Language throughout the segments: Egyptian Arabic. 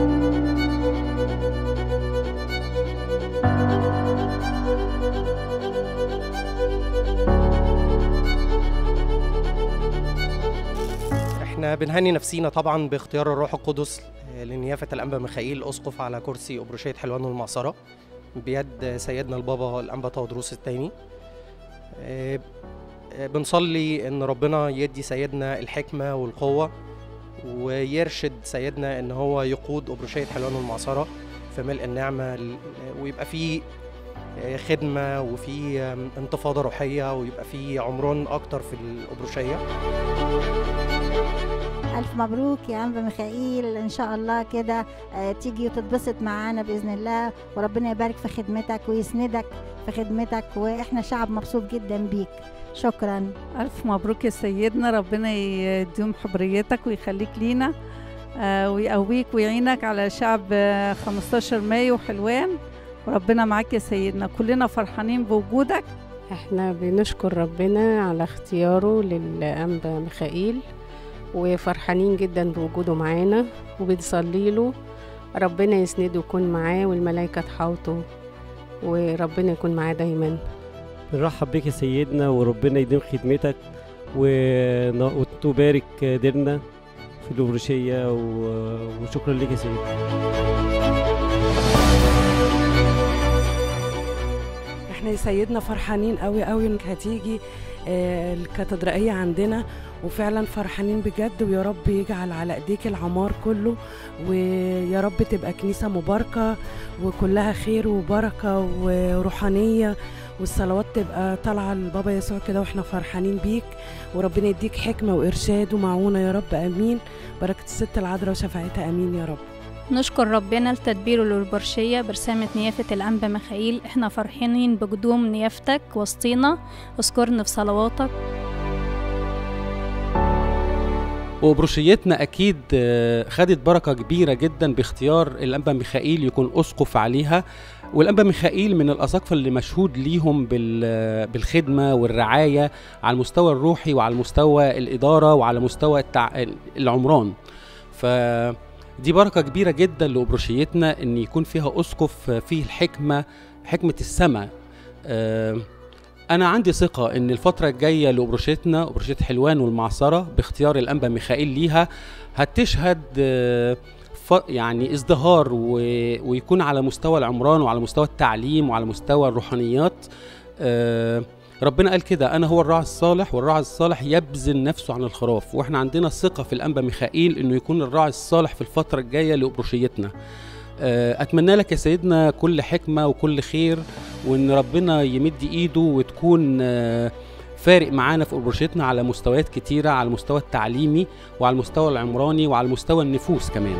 احنا بنهني نفسينا طبعا باختيار الروح القدس لنيافة الأنبا ميخائيل أسقف على كرسي أبروشية حلوان والمعصرة بيد سيدنا البابا الأنبا تودروس الثاني آه، آه، بنصلي إن ربنا يدي سيدنا الحكمة والقوة ويرشد سيدنا إن هو يقود أبروشية حلوان والمعصرة في ملء النعمة ل- ويبقى فيه آه، خدمة وفي آم، انتفاضة روحية ويبقى في عمران أكتر في الأبروشية ألف مبروك يا أنبا ميخائيل إن شاء الله كده آه، تيجي وتتبسط معانا بإذن الله وربنا يبارك في خدمتك ويسندك في خدمتك وإحنا شعب مبسوط جدا بيك شكرا ألف مبروك يا سيدنا ربنا يديم حبريتك ويخليك لينا آه، ويقويك ويعينك على شعب آه، 15 مايو حلوان وربنا معاك يا سيدنا كلنا فرحانين بوجودك احنا بنشكر ربنا على اختياره للأنبا ميخائيل وفرحانين جدا بوجوده معانا وبنصلي له ربنا يسنده ويكون معاه والملائكة تحاوطه وربنا يكون معاه دايما بنرحب بك يا سيدنا وربنا يديم خدمتك ون- وتبارك ديرنا في الأبرشية و- وشكرا لك يا سيدنا احنا يا سيدنا فرحانين قوي قوي انك هتيجي آه، الكاتدرائية عندنا وفعلا فرحانين بجد ويا رب يجعل على ايديك العمار كله ويا رب تبقى كنيسة مباركة وكلها خير وبركة وروحانية والصلوات تبقى طالعة لبابا يسوع كده واحنا فرحانين بيك وربنا يديك حكمة وإرشاد ومعونة يا رب أمين بركة الست العذراء وشفاعتها أمين يا رب نشكر ربنا لتدبيره للبرشية برسامة نيافة الأنبا ميخائيل احنا فرحانين بقدوم نيافتك وسطينا اذكرنا في صلواتك وبروشيتنا اكيد آه، خدت بركه كبيره جدا باختيار الانبا ميخائيل يكون اسقف عليها والانبا ميخائيل من الاساقفه اللي مشهود ليهم بال- بالخدمه والرعايه على المستوى الروحي وعلى المستوى الاداره وعلى مستوى التع... العمران ف دي بركه كبيره جدا لابروشيتنا ان يكون فيها اسقف فيه الحكمه حكمه السماء آه، انا عندي ثقه ان الفتره الجايه لابروشيتنا ابروشيه حلوان والمعصره باختيار الانبا ميخائيل ليها هتشهد آه، ف- يعني ازدهار و... ويكون على مستوى العمران وعلى مستوى التعليم وعلى مستوى الروحانيات آه، ربنا قال كده انا هو الراعي الصالح والراعي الصالح يبذل نفسه عن الخراف واحنا عندنا ثقه في الانبا ميخائيل انه يكون الراعي الصالح في الفتره الجايه لابروشيتنا آه، اتمنى لك يا سيدنا كل حكمه وكل خير وان ربنا يمد ايده وتكون آه، فارق معانا في أبروشتنا على مستويات كتيرة على المستوى التعليمي وعلى المستوى العمراني وعلى مستوى النفوس كمان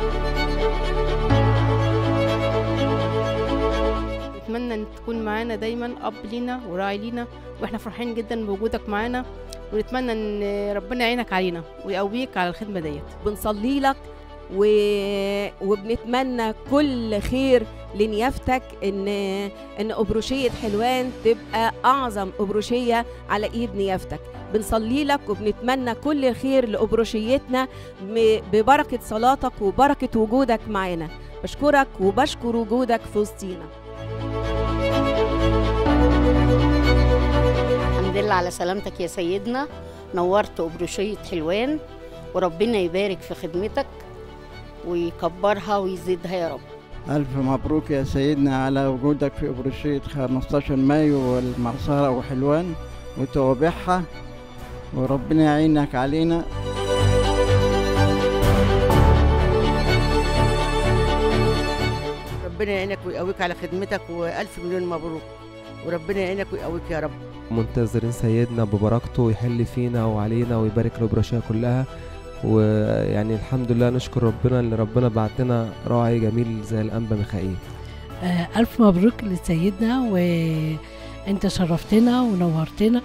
نتمنى ان تكون معانا دايما اب لينا وراعي لينا واحنا فرحانين جدا بوجودك معانا ونتمنى ان ربنا يعينك علينا ويقويك على الخدمه ديت بنصلي لك و... وبنتمنى كل خير لنيافتك ان ان ابروشيه حلوان تبقى اعظم ابروشيه على ايد نيافتك بنصلي لك وبنتمنى كل الخير لابروشيتنا م- ببركه صلاتك وبركه وجودك معانا بشكرك وبشكر وجودك في وسطينا الحمد لله على سلامتك يا سيدنا نورت أبروشية حلوان وربنا يبارك في خدمتك ويكبرها ويزيدها يا رب ألف مبروك يا سيدنا على وجودك في أبروشية 15 مايو والمعصرة وحلوان وتوابعها وربنا يعينك علينا ربنا يعينك ويقويك على خدمتك والف مليون مبروك وربنا يعينك ويقويك يا رب منتظرين سيدنا ببركته ويحل فينا وعلينا ويبارك الأبرشية كلها ويعني الحمد لله نشكر ربنا اللي ربنا بعت لنا راعي جميل زي الأنبا ميخائيل آه، ألف مبروك لسيدنا وأنت شرفتنا ونورتنا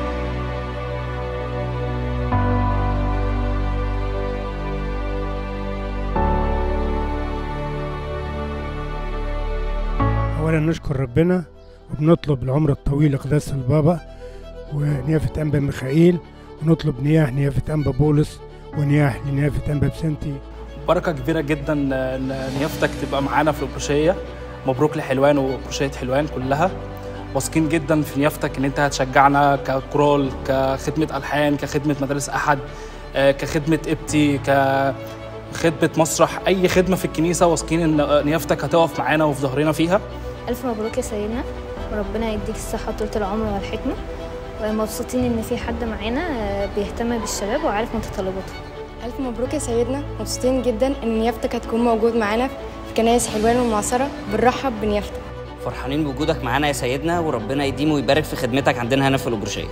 أولا نشكر ربنا وبنطلب العمر الطويل لقداسة البابا ونيافة أنبا ميخائيل ونطلب نياح نيافة أنبا بولس ونياح لنيافة أنبا بسنتي بركة كبيرة جدا إن نيافتك تبقى معانا في الأبروشية مبروك لحلوان وأبروشية حلوان كلها واثقين جدا في نيافتك إن أنت هتشجعنا ككورال كخدمة ألحان كخدمة مدارس أحد آه، كخدمة إبتي كخدمة مسرح أي خدمة في الكنيسة واثقين إن نيافتك هتقف معانا وفي ظهرنا فيها ألف مبروك يا سيدنا وربنا يديك الصحة طولة العمر والحكمة ومبسوطين إن في حد معانا آه، بيهتم بالشباب وعارف متطلباته ألف مبروك يا سيدنا مبسوطين جدا إن نيافتك هتكون موجود معانا في كنايس حلوان والمعصرة بنرحب بنيافتك فرحانين بوجودك معانا يا سيدنا وربنا يديم ويبارك في خدمتك عندنا هنا في الأبروشية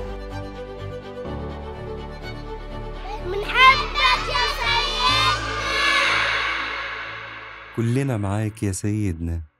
كلنا معاك يا سيدنا